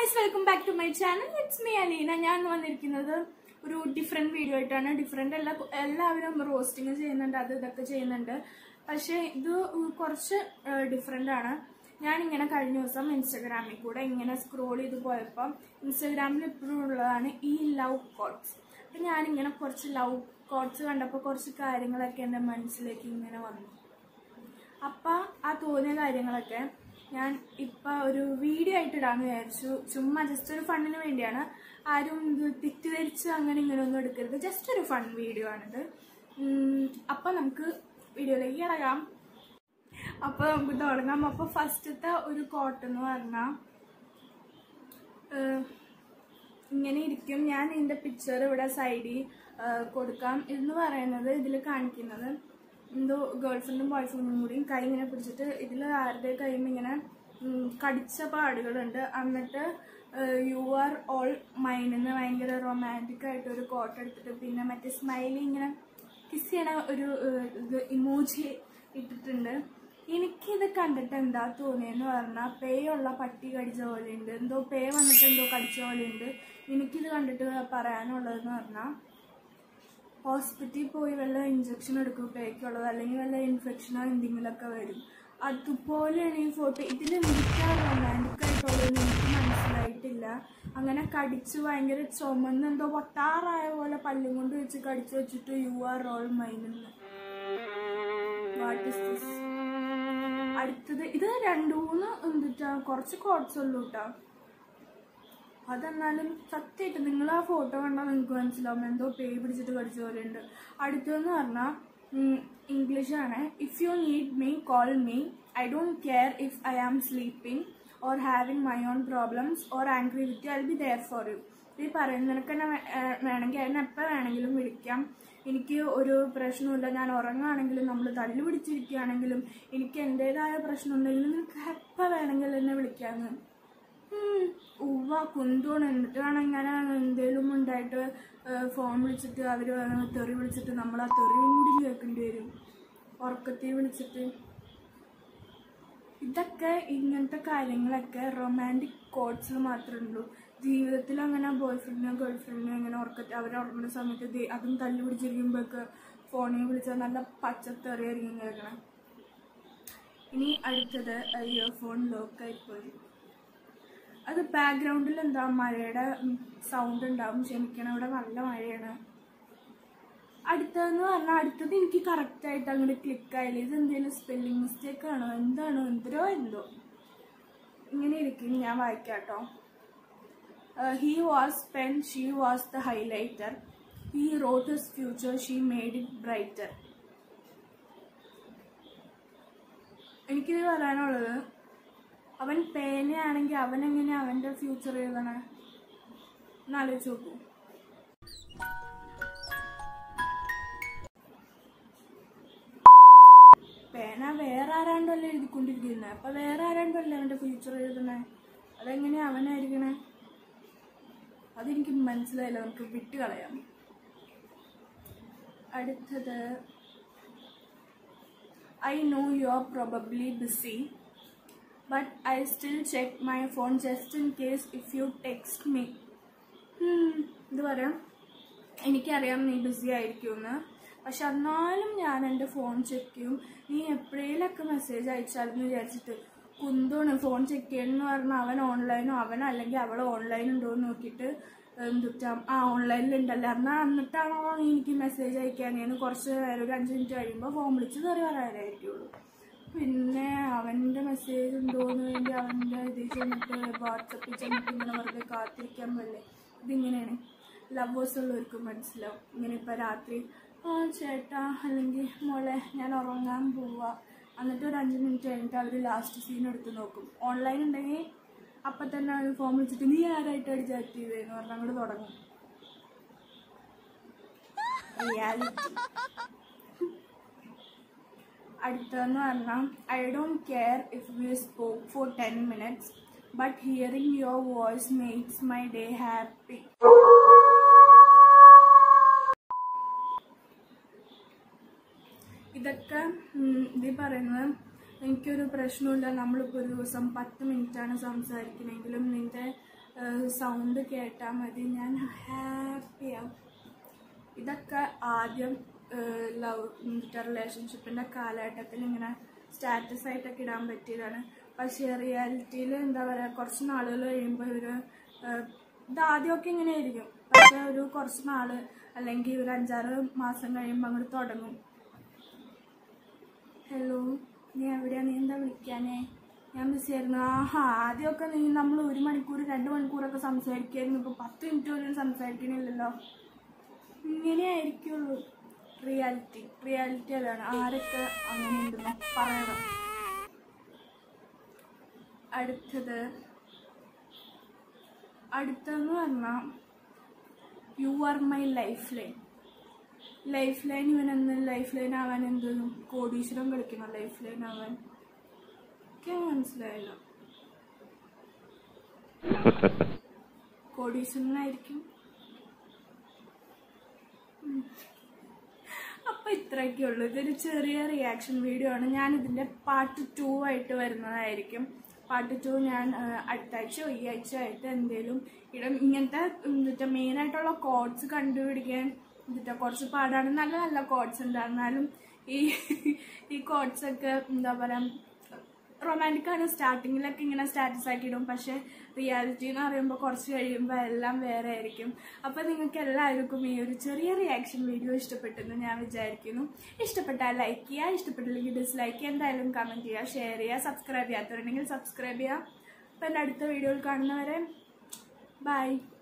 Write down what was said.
Guys welcome back to my channel it's me Aleena ഞാൻ വന്നിരിക്കുന്നത് ഒരു ഡിഫറെന്റ് വീഡിയോ ആയിട്ടാണ് ഡിഫറെന്റ് എല്ലാ എല്ലാവരും റോസ്റ്റിംഗ് ചെയ്യുന്നുണ്ട് അത് ഇതൊക്കെ ചെയ്യുന്നുണ്ട് പക്ഷേ ഇത് കുറച്ച് ഡിഫറെന്റ് ആണ് ഞാൻ ഇങ്ങനെ കഴിഞ്ഞ ദിവസം ഇൻസ്റ്റഗ്രാമിൽ കൂടെ ഇങ്ങനെ സ്ക്രോൾ ചെയ്ത് പോയപ്പോൾ ഇൻസ്റ്റഗ്രാമിൽ ഇപ്പോഴും ഉള്ളതാണ് ഈ ലവ് കോട്ട്സ് അപ്പം ഞാനിങ്ങനെ കുറച്ച് ലവ് കോട്ട്സ് കണ്ടപ്പോൾ കുറച്ച് കാര്യങ്ങളൊക്കെ എൻ്റെ മനസ്സിലേക്ക് ഇങ്ങനെ വന്നു അപ്പം ആ തോന്നിയ കാര്യങ്ങളൊക്കെ ഞാൻ ഇപ്പം ഒരു വീഡിയോ ആയിട്ട് ഇടാന്ന് വിചാരിച്ചു ചുമ്മാ ജസ്റ്റ് ഒരു ഫണ്ണിന് വേണ്ടിയാണ് ആരും ഇത് തെറ്റിദ്ധരിച്ച് അങ്ങനെ ഇങ്ങനെ ഒന്നും എടുക്കരുത് ജസ്റ്റ് ഒരു ഫൺ വീഡിയോ ആണിത് ഉം, അപ്പം നമുക്ക് വീഡിയോയിലേക്ക് ഇറങ്ങാം അപ്പോൾ നമുക്ക് തുടങ്ങാം അപ്പോൾ ഫസ്റ്റത്തെ ഒരു കോട്ട് എന്ന് പറഞ്ഞാൽ ഇങ്ങനെ ഇരിക്കും ഞാൻ ഇതിൻ്റെ പിക്ചർ ഇവിടെ സൈഡിൽ കൊടുക്കാം എന്ന് പറയുന്നത് ഇതിൽ കാണിക്കുന്നത് എന്തോ ഗേൾ ഫ്രണ്ടും ബോയ് ഫ്രണ്ടും കൂടി കൈ ഇങ്ങനെ പിടിച്ചിട്ട് ഇതിൽ ആരുടെ കൈയും ഇങ്ങനെ ഉം, കടിച്ച പാടുകളുണ്ട് എന്നിട്ട് യു ആർ ഓൾ മൈനെന്ന് ഭയങ്കര റൊമാൻറ്റിക് ആയിട്ട് ഒരു കോട്ട് എടുത്തിട്ട് പിന്നെ മറ്റേ സ്മൈലി ഇങ്ങനെ കിസ് ചെയ്യണ ഒരു ഏഹ്, ഇത് ഇമോജി ഇട്ടിട്ടുണ്ട് എനിക്കിത് കണ്ടിട്ട് എന്താ തോന്നിയെന്ന് പറഞ്ഞാൽ പേയുള്ള പട്ടി കടിച്ച പോലെയുണ്ട് എന്തോ പേ വന്നിട്ട് എന്തോ കടിച്ച പോലെയുണ്ട് എനിക്കിത് കണ്ടിട്ട് പറയാനുള്ളതെന്ന് പറഞ്ഞാൽ ഹോസ്പിറ്റലിൽ പോയി വല്ല ഇഞ്ചക്ഷൻ എടുക്കും പേക്കുള്ളത് അല്ലെങ്കിൽ വല്ല ഇൻഫെക്ഷനോ എന്തെങ്കിലുമൊക്കെ വരും അതുപോലെയാണ് ഈ ഫോട്ടോ ഇതിൽ എനിക്ക് റൊമാൻറ്റിക് ആയിട്ടുള്ളതെന്ന് എനിക്ക് മനസ്സിലായിട്ടില്ല അങ്ങനെ കടിച്ച് ഭയങ്കര ചുമന്ന് എന്തോ പൊട്ടാറായ പോലെ പല്ലും കൊണ്ട് വെച്ച് കടിച്ചു വെച്ചിട്ട് യു ആർ റോൾ മൈനെന്ന് വാട്ട് ഇസ് ദിസ് അടുത്തത് ഇത് രണ്ടു മൂന്ന് എന്തിട്ടാ കുറച്ച് കോട്ട്സ് ഉള്ളൂ കേട്ടോ അതെന്നാലും സത്യമായിട്ട് നിങ്ങൾ ആ ഫോട്ടോ കണ്ടാൽ നിങ്ങൾക്ക് മനസ്സിലാവും എന്തോ പേ പിടിച്ചിട്ട് കടിച്ച പോലെ ഉണ്ട് അടുത്തതെന്ന് പറഞ്ഞാൽ ഇംഗ്ലീഷാണ് if you need me call me I don't care if I am sleeping or having my own problems or angry with I be there for you ഈ പറയുന്നത് നിനക്ക് എന്നെ വേ- ഏഹ് വേണമെങ്കിൽ എന്നെ എപ്പോൾ വേണമെങ്കിലും വിളിക്കാം എനിക്ക് ഒരു പ്രശ്നമില്ല ഞാൻ ഉറങ്ങുകയാണെങ്കിലും നമ്മൾ തല്ലു പിടിച്ചിരിക്കുകയാണെങ്കിലും എനിക്ക് എൻ്റെതായ പ്രശ്നം ഉണ്ടെങ്കിലും നിനക്ക് എപ്പോൾ വേണമെങ്കിലും എന്നെ വിളിക്കാമെന്ന് ഉം, ഉവ്വ കുന്തോണ് എന്നിട്ടാണ് ഇങ്ങനെ എന്തേലും ഉണ്ടായിട്ട് ഫോൺ വിളിച്ചിട്ട് അവർ തെറി വിളിച്ചിട്ട് നമ്മൾ ആ തെറിയും കൂടി കേൾക്കേണ്ടി വരും ഉറക്കത്തിൽ വിളിച്ചിട്ട് ഇതൊക്കെ ഇങ്ങനത്തെ കാര്യങ്ങളൊക്കെ റൊമാൻറ്റിക് കോട്ട്സിൽ മാത്രമേ ഉള്ളൂ ജീവിതത്തിൽ അങ്ങനെ ബോയ് ഫ്രണ്ടിനോ ഗേൾ ഫ്രണ്ടിനോ ഇങ്ങനെ ഉറക്കത്തിൽ അവർ ഉറങ്ങുന്ന സമയത്ത് ദേ അതും തല്ലു പിടിച്ചിരിക്കുമ്പോഴൊക്കെ ഫോണിൽ വിളിച്ചാൽ നല്ല പച്ചത്തെറിയായിരിക്കും കേൾക്കണം ഇനി അടുത്തത് ഇയർഫോൺ ലോക്കായി പോയി അത് ബാക്ക്ഗ്രൗണ്ടിൽ എന്താ മഴയുടെ സൗണ്ട് ഉണ്ടാവും ക്ഷമിക്കണം ഇവിടെ നല്ല മഴയാണ് അടുത്തതെന്ന് പറഞ്ഞാൽ അടുത്തത് എനിക്ക് കറക്റ്റായിട്ട് അങ്ങോട്ട് ക്ലിക്ക് ആയില്ല ഇത് എന്തെങ്കിലും സ്പെല്ലിംഗ് മിസ്റ്റേക്ക് ആണോ എന്താണോ എന്തോ എന്തോ ഇങ്ങനെ ഇരിക്കും ഞാൻ വായിക്കാം കേട്ടോ he was pen she was the highlighter he wrote his future she made it brighter എനിക്കിത് പറയാനുള്ളത് അവൻ പേനയാണെങ്കിൽ അവൻ എങ്ങനെ അവന്റെ ഫ്യൂച്ചർ എഴുതണേ എന്നാലോചിച്ച് നോക്കൂ പേന വേറെ ആരാണ്ടല്ലേ എഴുതിക്കൊണ്ടിരിക്കുന്നത് അപ്പൊ വേറെ ആരാണ്ടല്ലേ അവന്റെ ഫ്യൂച്ചർ എഴുതണേ അതെങ്ങനെയാ അവനായിരിക്കണേ അതെനിക്ക് മനസ്സിലായില്ല നമുക്ക് വിട്ട് കളയാം അടുത്തത് I know you're probably busy, but I still check my phone just in case if you text me. Hmm, ഇത് പറയാം എനിക്കറിയാം നീ ബിസി ആയിരിക്കുമെന്ന് പക്ഷെ എന്നാലും ഞാൻ എൻ്റെ ഫോൺ ചെക്ക് ചെയ്യും നീ എപ്പോഴേലൊക്കെ മെസ്സേജ് അയച്ചാലെന്ന് വിചാരിച്ചിട്ട് കുന്തോണ് ഫോൺ ചെക്ക് ചെയ്യണമെന്ന് പറഞ്ഞാൽ അവൻ ഓൺലൈനോ അവനോ അല്ലെങ്കിൽ അവൾ ഓൺലൈൻ ഉണ്ടോ എന്ന് നോക്കിയിട്ട് എന്തുട്ടാ ആ ഓൺലൈനിലുണ്ടല്ലോ എന്നാൽ എന്നിട്ടാണോ നീ എനിക്ക് മെസ്സേജ് അയക്കാനേന്ന് കുറച്ച് നേരം ഒരു അഞ്ച് മിനിറ്റ് കഴിയുമ്പോൾ ഫോൺ വിളിച്ച് കയറി വരാനായിരിക്കുള്ളൂ പിന്നെ അവൻ്റെ മെസ്സേജ് ഉണ്ടോയെന്ന് വേണ്ടി അവൻ്റെ ഇതിൽ ചെന്നിട്ട് വാട്സപ്പിൽ ചെന്നിട്ട് ഇങ്ങനെ വെറുതെ കാത്തിരിക്കാൻ പറ്റില്ലേ ഇതിങ്ങനെയാണ് ലവേഴ്സ് ഉള്ളവർക്ക് മനസ്സിലാവും ഇങ്ങനെ ഇപ്പം രാത്രി ആ ചേട്ടാ അല്ലെങ്കിൽ മോളെ ഞാൻ ഉറങ്ങാൻ പോവാ എന്നിട്ട് ഒരു അഞ്ച് മിനിറ്റ് കഴിഞ്ഞിട്ട് അവർ ലാസ്റ്റ് സീൻ എടുത്ത് നോക്കും ഓൺലൈൻ ഉണ്ടെങ്കിൽ അപ്പം തന്നെ അവർ ഫോൺ വിളിച്ചിട്ട് നീ ആരായിട്ടാണ് ചാറ്റ് ചെയ്തതെന്ന് പറഞ്ഞാൽ അങ്ങോട്ട് തുടങ്ങും റിയാലിറ്റി അടുത്തതെന്ന് പറഞ്ഞാൽ I don't care if we spoke for ten minutes but hearing your voice makes my day happy ഇതൊക്കെ ഉം, ഇത് പറയുന്നത് എനിക്കൊരു പ്രശ്നമില്ല നമ്മളിപ്പോൾ ഒരു ദിവസം പത്ത് മിനിറ്റാണ് സംസാരിക്കണമെങ്കിലും നിൻ്റെ സൗണ്ട് കേട്ടാൽ മതി ഞാൻ ഹാപ്പിയാവും ഇതൊക്കെ ആദ്യം ലവ് റിലേഷൻഷിപ്പിൻ്റെ കാലഘട്ടത്തിൽ ഇങ്ങനെ സ്റ്റാറ്റസ് ആയിട്ടൊക്കെ ഇടാൻ പറ്റിയതാണ് പക്ഷേ റിയാലിറ്റിയിൽ എന്താ പറയുക കുറച്ച് നാളുകൾ കഴിയുമ്പോൾ ഇവർ ഇത് ആദ്യമൊക്കെ ഇങ്ങനെ ആയിരിക്കും പക്ഷെ ഒരു കുറച്ച് നാൾ അല്ലെങ്കിൽ ഒരു അഞ്ചാറ് മാസം കഴിയുമ്പോൾ അങ്ങോട്ട് തുടങ്ങും ഹലോ നീ എവിടെയാ നീ എന്താ വിളിക്കാനേ ഞാൻ ബിസി ആയിരുന്നു ആഹാ ആദ്യമൊക്കെ നീ നമ്മൾ ഒരു മണിക്കൂർ രണ്ട് മണിക്കൂറൊക്കെ സംസാരിക്കായിരുന്നു ഇപ്പോൾ പത്ത് മിനിറ്റ് പോലും സംസാരിക്കണില്ലല്ലോ ഇങ്ങനെ ആയിരിക്കുള്ളൂ റിയാലിറ്റി റിയാലിറ്റി അതാണ് ആരൊക്കെ അങ്ങനെ ഉണ്ടെന്ന് പറയണം അടുത്തത് അടുത്തതെന്ന് പറഞ്ഞാൽ you are my lifeline lifeline ഇവനെന്ന് ലൈഫ് ലൈൻ ആവാൻ എന്ത് കോടീശ്വരം കളിക്കണം ലൈഫ് ലൈൻ ആവാൻ എനിക്ക് മനസ്സിലായില്ല കോടീശ്വരനായിരിക്കും അപ്പൊ ഇത്രയൊക്കെ ഉള്ളൂ ഇതൊരു ചെറിയ റിയാക്ഷൻ വീഡിയോ ആണ് ഞാൻ ഇതിന്റെ പാർട്ട് ടു ആയിട്ട് വരുന്നതായിരിക്കും പാർട്ട് ടു ഞാൻ ആ, അടുത്ത ആഴ്ചയോ ഈ ആഴ്ച ആയിട്ട് എന്തേലും ഇടം ഇങ്ങനത്തെ എന്നിട്ട് മെയിൻ ആയിട്ടുള്ള കോഡ്സ് കണ്ടുപിടിക്കാൻ എന്നിട്ട് കുറച്ച് പാടാണ് നല്ല നല്ല കോഡ്സ് ഉണ്ട് എന്നാലും ഈ ഈ കോഡ്സ് ഒക്കെ എന്താ പറയാ റൊമാൻറ്റിക് ആണ് സ്റ്റാർട്ടിങ്ങിലൊക്കെ ഇങ്ങനെ സ്റ്റാറ്റസ് ആക്കി ഇടും പക്ഷെ റിയാലിറ്റി എന്ന് പറയുമ്പോൾ കുറച്ച് കഴിയുമ്പോൾ എല്ലാം വേറെ ആയിരിക്കും അപ്പോൾ നിങ്ങൾക്ക് എല്ലാവർക്കും ഈ ഒരു ചെറിയ റിയാക്ഷൻ വീഡിയോ ഇഷ്ടപ്പെട്ടെന്ന് ഞാൻ വിചാരിക്കുന്നു ഇഷ്ടപ്പെട്ടാൽ ലൈക്ക് ചെയ്യുക ഇഷ്ടപ്പെട്ടില്ലെങ്കിൽ ഡിസ്ലൈക്ക് ചെയ്യുക എന്തായാലും കമൻറ്റ് ചെയ്യുക ഷെയർ ചെയ്യുക സബ്സ്ക്രൈബ് ചെയ്യാത്തവരുണ്ടെങ്കിൽ സബ്സ്ക്രൈബ് ചെയ്യുക അപ്പം എൻ്റെ അടുത്ത വീഡിയോയിൽ കാണുന്നവരെ ബൈ